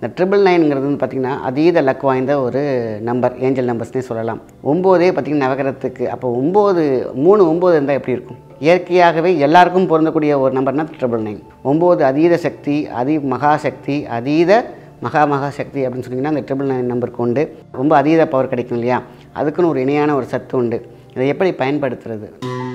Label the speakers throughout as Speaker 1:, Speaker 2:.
Speaker 1: இந்த ட்ரிபிள் நைனுங்கிறது வந்து பார்த்திங்கன்னா அதீத லக் வாய்ந்த ஒரு நம்பர் ஏஞ்சல் நம்பர்ஸ்னே சொல்லலாம் ஒம்போதே பார்த்திங்கன்னா நவகிரகத்துக்கு அப்போ ஒம்பது மூணு ஒம்பது இருந்தால் எப்படி இருக்கும் இயற்கையாகவே எல்லாருக்கும் பொருந்தக்கூடிய ஒரு நம்பர்னா ட்ரிபிள் நைன் ஒம்பது அதீத சக்தி அதி மகா சக்தி அதீத மகா மகா சக்தி அப்படின்னு சொன்னீங்கன்னா அந்த ட்ரிபிள் நைன் நம்பருக்கு உண்டு ரொம்ப அதீத பவர் கிடைக்கும் இல்லையா அதுக்குன்னு ஒரு இணையான ஒரு சத்து உண்டு இதை எப்படி பயன்படுத்துறது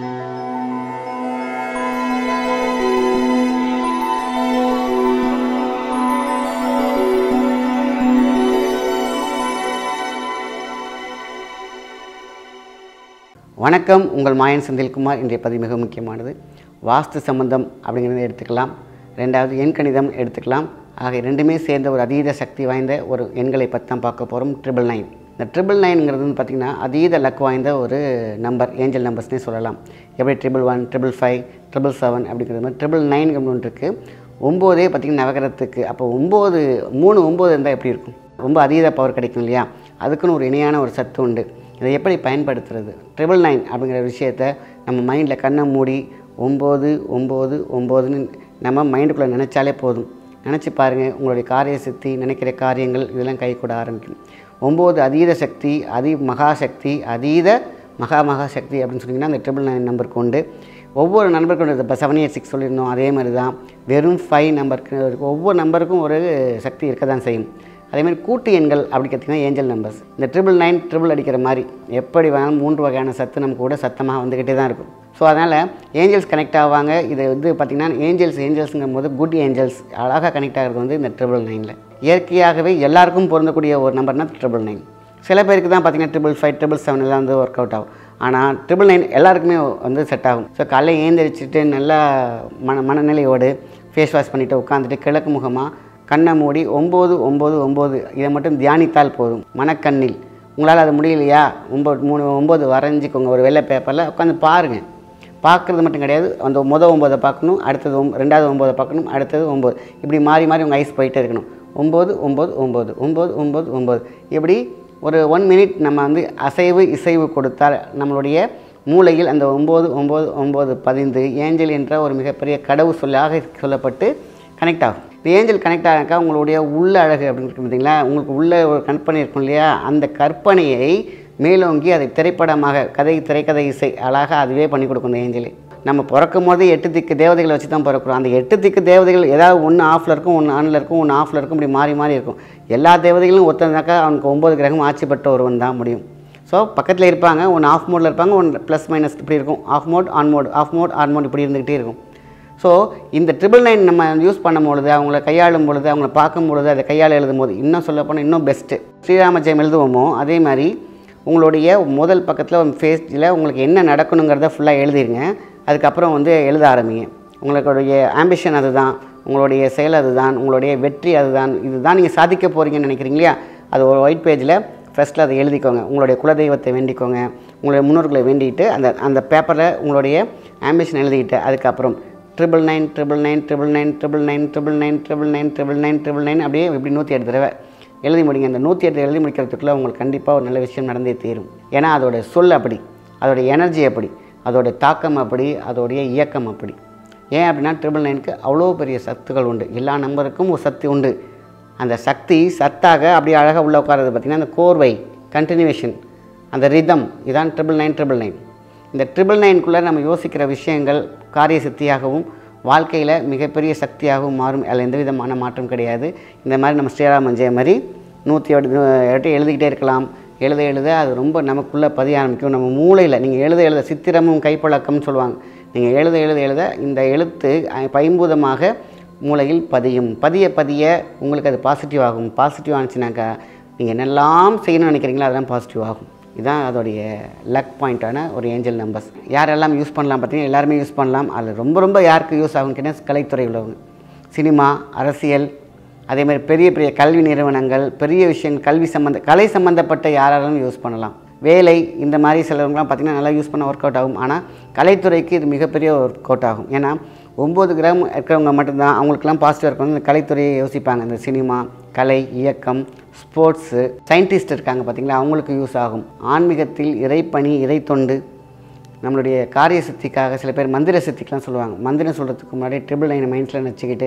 Speaker 1: வணக்கம் உங்கள் மாயன் செந்தில்குமார் இன்றைய பதிவு மிக முக்கியமானது வாஸ்து சம்பந்தம் அப்படிங்கிறத எடுத்துக்கலாம் ரெண்டாவது எண் கணிதம் எடுத்துக்கலாம் ஆக ரெண்டுமே சேர்ந்த ஒரு அதீத சக்தி வாய்ந்த ஒரு எண்களை பற்றி தான் பார்க்க போகிறோம் ட்ரிபிள் நைன் இந்த ட்ரிபிள் நைனுங்கிறது வந்து பார்த்திங்கன்னா அதீத லக் வாய்ந்த ஒரு நம்பர் ஏஞ்சல் நம்பர்ஸ்னே சொல்லலாம் எப்படி triple one triple five triple seven அப்படிங்கிற மாதிரி ட்ரிபிள் நைன் ஒன்று இருக்குது ஒம்போதே பார்த்திங்கன்னா நவகிரகத்துக்கு அப்போ ஒம்பது மூணு ஒம்பது இருந்தால் எப்படி இருக்கும் ரொம்ப அதீத பவர் கிடைக்கும் இல்லையா அதுக்குன்னு ஒரு இணையான ஒரு சத்து உண்டு இதை எப்படி பயன்படுத்துறது ட்ரிபிள் நைன் அப்படிங்கிற விஷயத்த நம்ம மைண்டில் கண்ணை மூடி ஒம்பது ஒம்பது ஒம்போதுன்னு நம்ம மைண்டுக்குள்ளே நினச்சாலே போதும் நினச்சி பாருங்கள் உங்களுடைய காரிய சக்தி நினைக்கிற காரியங்கள் இதெல்லாம் கை கூட ஆரம்பிக்கும் ஒம்பது அதீத சக்தி அதி மகா சக்தி அதீத மகா மகா சக்தி அப்படின்னு சொன்னீங்கன்னா அந்த ட்ரிபிள் நைன் நம்பருக்கு உண்டு ஒவ்வொரு நம்பருக்கும் இப்போ செவன் எயிட் சிக்ஸ் சொல்லியிருந்தோம் அதே மாதிரி தான் வெறும் ஃபைவ் நம்பருக்கு இருக்கும் ஒவ்வொரு நம்பருக்கும் ஒரு சக்தி இருக்க தான் செய்யும் அதேமாதிரி கூட்டு எண்கள் அப்படி பார்த்தீங்கன்னா ஏஞ்சல் நம்பர்ஸ் இந்த ட்ரிபிள் நைன் ட்ரிபிள் அடிக்கிற மாதிரி எப்படி வேணாலும் மூன்று வகையான சத்து நம்ம கூட சத்தமாக வந்துக்கிட்டே தான் இருக்கும் ஸோ அதனால் ஏஞ்சல்ஸ் கனெக்ட் ஆவாங்க இது வந்து பார்த்திங்கன்னா ஏஞ்சல்ஸ் ஏஞ்சல்ஸுங்கும் போது குட் ஏஞ்சல்ஸ் அழகாக கனெக்ட் ஆகிறது வந்து இந்த ட்ரிபிள் நைனில் இயற்கையாகவே எல்லாருக்கும் பொருந்தக்கூடிய ஒரு நம்பர்னா ட்ரிபிள் நைன் சில பேருக்கு தான் பார்த்திங்கன்னா ட்ரிபிள் ஃபைவ் ட்ரிபிள் செவன் எல்லாம் வந்து ஒர்க் அவுட் ஆகும் ஆனால் ட்ரிபிள் நைன் எல்லாருக்குமே வந்து செட் ஆகும் ஸோ காலையில் ஏந்திரிச்சிட்டு நல்லா மன மனநிலையோடு ஃபேஸ் வாஷ் பண்ணிவிட்டு உட்காந்துட்டு கிழக்கு முகமாக கண்ணை மூடி ஒம்பது ஒம்பது ஒம்பது இதை மட்டும் தியானித்தால் போதும் மனக்கண்ணில் உங்களால் அது முடியலையா ஒம்பது மூணு ஒம்பது வரைஞ்சிக்கோங்க ஒரு வெள்ளை பேப்பரில் உட்காந்து பாருங்கள் பார்க்குறது மட்டும் கிடையாது அந்த மொதல் ஒம்போதை பார்க்கணும் அடுத்தது ஒம் ரெண்டாவது ஒம்போதை பார்க்கணும் அடுத்தது ஒம்பது இப்படி மாறி மாறி உங்கள் ஐஸ் போயிட்டே இருக்கணும் ஒம்பது ஒம்பது ஒம்பது ஒம்பது ஒம்பது ஒம்பது இப்படி ஒரு ஒன் மினிட் நம்ம வந்து அசைவு இசைவு கொடுத்தால் நம்மளுடைய மூளையில் அந்த ஒம்பது ஒம்பது ஒம்பது பதிந்து ஏஞ்சல் என்ற ஒரு மிகப்பெரிய கடவுள் சொல்லாக சொல்லப்பட்டு கனெக்ட் ஆகும் இந்த ஏஞ்சல் கனெக்ட் ஆகாக்கா உங்களுடைய உள்ள அழகு அப்படின்னு இருக்கு பார்த்தீங்களா உங்களுக்கு உள்ள ஒரு கற்பனை இருக்கும் இல்லையா அந்த கற்பனையை மேலோங்கி அதை திரைப்படமாக கதை திரைக்கதை இசை அழகாக அதுவே பண்ணி கொடுக்கும் இந்த ஏஞ்சலே நம்ம பிறக்கும் போது எட்டு திக்கு தேவதைகளை வச்சு தான் பிறக்கிறோம் அந்த எட்டு திக்கு தேவதைகள் ஏதாவது ஒன்று ஆஃபில் இருக்கும் ஒன்று ஆனில் இருக்கும் ஒன்று ஆஃபில் இருக்கும் இப்படி மாறி மாறி இருக்கும் எல்லா தேவதைகளும் ஒருத்தனாக்கா அவனுக்கு ஒம்பது கிரகம் ஆட்சி பெற்ற ஒருவன் தான் முடியும் ஸோ பக்கத்தில் இருப்பாங்க ஒன்று ஆஃப் மோடில் இருப்பாங்க ஒன்று ப்ளஸ் மைனஸ் இப்படி இருக்கும் off mode on mode off mode on mode இப்படி இருந்துக்கிட்டே இருக்கும் ஸோ இந்த ட்ரிபிள் நைன் நம்ம யூஸ் பண்ணும் பொழுது அவங்கள கையாளும் பொழுது அவங்கள பார்க்கும் பொழுது அதை கையால் எழுதும் போது இன்னும் சொல்ல போனால் இன்னும் பெஸ்ட்டு ஸ்ரீராம ஜெயம் எழுதுவோமோ அதே மாதிரி உங்களுடைய முதல் பக்கத்தில் ஒரு ஃபேஸில் உங்களுக்கு என்ன நடக்கணுங்கிறத ஃபுல்லாக எழுதிருங்க அதுக்கப்புறம் வந்து எழுத ஆரம்பிங்க உங்களுடைய ஆம்பிஷன் அதுதான் உங்களுடைய செயல் அதுதான் உங்களுடைய வெற்றி அதுதான் இதுதான் நீங்கள் சாதிக்க போகிறீங்கன்னு நினைக்கிறீங்க இல்லையா அது ஒரு ஒயிட் பேஜில் ஃபஸ்ட்டில் அதை எழுதிக்கோங்க உங்களுடைய குலதெய்வத்தை வேண்டிக்கோங்க உங்களுடைய முன்னோர்களை வேண்டிட்டு அந்த அந்த பேப்பரில் உங்களுடைய ஆம்பிஷன் எழுதிக்கிட்டு அதுக்கப்புறம் triple nine triple nine triple nine triple nine triple nine triple nine triple nine triple nine அப்படியே இப்படி நூற்றி எட்டு தடவை எழுதி முடிங்க அந்த நூற்றி எட்டு எழுதி முடிக்கிறதுக்குள்ளே உங்களுக்கு கண்டிப்பாக ஒரு நல்ல விஷயம் நடந்தே தீரும் ஏன்னா அதோட சொல் அப்படி அதோட எனர்ஜி அப்படி அதோட தாக்கம் அப்படி அதோடைய இயக்கம் அப்படி ஏன் அப்படின்னா ட்ரிபிள் நைனுக்கு அவ்வளோ பெரிய சத்துக்கள் உண்டு எல்லா நம்பருக்கும் ஒரு சக்தி உண்டு அந்த சக்தி சத்தாக அப்படியே அழகாக உள்ள உட்காரது பார்த்திங்கன்னா அந்த கோர்வை கண்டினியூவேஷன் அந்த ரிதம் இதான் ட்ரிபிள் நைன் ட்ரிபிள் நைன் இந்த ட்ரிபிள் நைனுக்குள்ளே நம்ம யோசிக்கிற விஷயங்கள் காரிய சக்தியாகவும் வாழ்க்கையில் மிகப்பெரிய சக்தியாகவும் மாறும் அதில் எந்த விதமான மாற்றம் கிடையாது இந்த மாதிரி நம்ம ஸ்ரீராமஞ்சய மாதிரி நூற்றி எட்டு எழுதிக்கிட்டே இருக்கலாம் எழுத எழுத அது ரொம்ப நமக்குள்ளே பதிய ஆரம்பிக்கும் நம்ம மூளையில் நீங்கள் எழுத எழுத சித்திரமும் கைப்பழக்கம்னு சொல்லுவாங்க நீங்கள் எழுத எழுத எழுத இந்த எழுத்து பைம்பூதமாக மூளையில் பதியும் பதிய பதிய உங்களுக்கு அது பாசிட்டிவ் ஆகும் பாசிட்டிவ் ஆனிச்சுனாக்கா நீங்கள் என்னெல்லாம் செய்யணும்னு நினைக்கிறீங்களோ அதெல்லாம் பாசிட்டிவ் ஆகும் இதுதான் அதோடைய லக் பாயிண்ட்டான ஒரு ஏஞ்சல் நம்பர்ஸ் யாரெல்லாம் யூஸ் பண்ணலாம் பார்த்தீங்கன்னா எல்லாருமே யூஸ் பண்ணலாம் அதில் ரொம்ப ரொம்ப யாருக்கு யூஸ் ஆகும் கேட்டால் கலைத்துறை உள்ளவங்க சினிமா அரசியல் அதேமாதிரி பெரிய பெரிய கல்வி நிறுவனங்கள் பெரிய விஷயங்கள் கல்வி சம்மந்த கலை சம்மந்தப்பட்ட யாராலும் யூஸ் பண்ணலாம் வேலை இந்த மாதிரி சிலவங்களாம் பார்த்திங்கன்னா நல்லா யூஸ் பண்ண ஒர்க் அவுட் ஆகும் ஆனால் கலைத்துறைக்கு இது மிகப்பெரிய ஒர்க் அவுட் ஆகும் ஏன்னா ஒம்பது கிராம் இருக்கிறவங்க மட்டும்தான் அவங்களுக்குலாம் பாசிட்டிவாக இருக்கணும் இந்த கலைத்துறையை யோசிப்பாங்க இந்த சினிமா கலை இயக்கம் ஸ்போர்ட்ஸு சயின்டிஸ்ட் இருக்காங்க பார்த்திங்களா அவங்களுக்கு யூஸ் ஆகும் ஆன்மீகத்தில் இறைப்பணி இறை தொண்டு நம்மளுடைய காரிய சக்திக்காக சில பேர் மந்திர சக்திக்கெலாம் சொல்லுவாங்க மந்திரம் சொல்கிறதுக்கு முன்னாடி ட்ரிபிள் நைன் மைண்ட்ஸில் வச்சுக்கிட்டு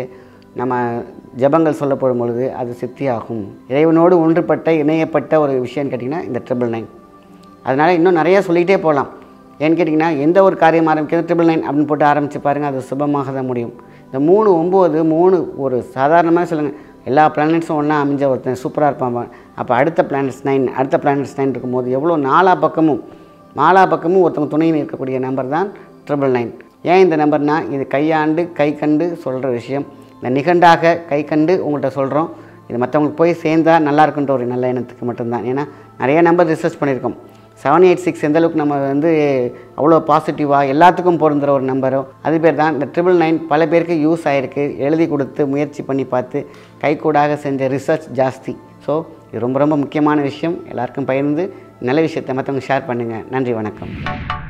Speaker 1: நம்ம ஜபங்கள் சொல்லப்படும் பொழுது அது சித்தியாகும் இறைவனோடு ஒன்றுபட்ட இணையப்பட்ட ஒரு விஷயம்னு கேட்டிங்கன்னா இந்த ட்ரிபிள் நைன் அதனால் இன்னும் நிறைய சொல்லிகிட்டே போகலாம் ஏன்னு கேட்டிங்கன்னா எந்த ஒரு காரியம் ஆரம்பிக்கிறது ட்ரிபிள் நைன் அப்படின்னு போட்டு ஆரம்பித்து பாருங்கள் அது சுபமாக தான் முடியும் இந்த மூணு ஒம்பது மூணு ஒரு சாதாரணமாக சொல்லுங்கள் எல்லா பிளானட்ஸும் ஒன்றா அமைஞ்ச ஒருத்தன் சூப்பராக இருப்பான் அப்போ அடுத்த பிளானட்ஸ் நைன் அடுத்த பிளானட்ஸ் நைன் இருக்கும்போது எவ்வளோ நாலா பக்கமும் நாலா பக்கமும் ஒருத்தவங்க துணையில் இருக்கக்கூடிய நம்பர் தான் ட்ரிபிள் நைன் ஏன் இந்த நம்பர்னால் இது கையாண்டு கை கண்டு சொல்கிற விஷயம் இந்த நிகண்டாக கை கண்டு உங்கள்கிட்ட சொல்கிறோம் இது மற்றவங்களுக்கு போய் சேர்ந்தால் நல்லா இருக்குன்ற ஒரு நல்ல எண்ணத்துக்கு மட்டும்தான் ஏன்னா நிறைய நம்பர் ரிசர்ச் பண்ணியிருக்கோம் செவன் எயிட் சிக்ஸ் எந்த அளவுக்கு நம்ம வந்து அவ்வளோ பாசிட்டிவாக எல்லாத்துக்கும் பொருந்துகிற ஒரு நம்பரோ அது பேர் தான் இந்த ட்ரிபிள் நைன் பல பேருக்கு யூஸ் ஆகிருக்கு எழுதி கொடுத்து முயற்சி பண்ணி பார்த்து கைகூடாக செஞ்ச ரிசர்ச் ஜாஸ்தி ஸோ இது ரொம்ப ரொம்ப முக்கியமான விஷயம் எல்லாருக்கும் பகிர்ந்து நல்ல விஷயத்தை மற்றவங்க ஷேர் பண்ணுங்கள் நன்றி வணக்கம்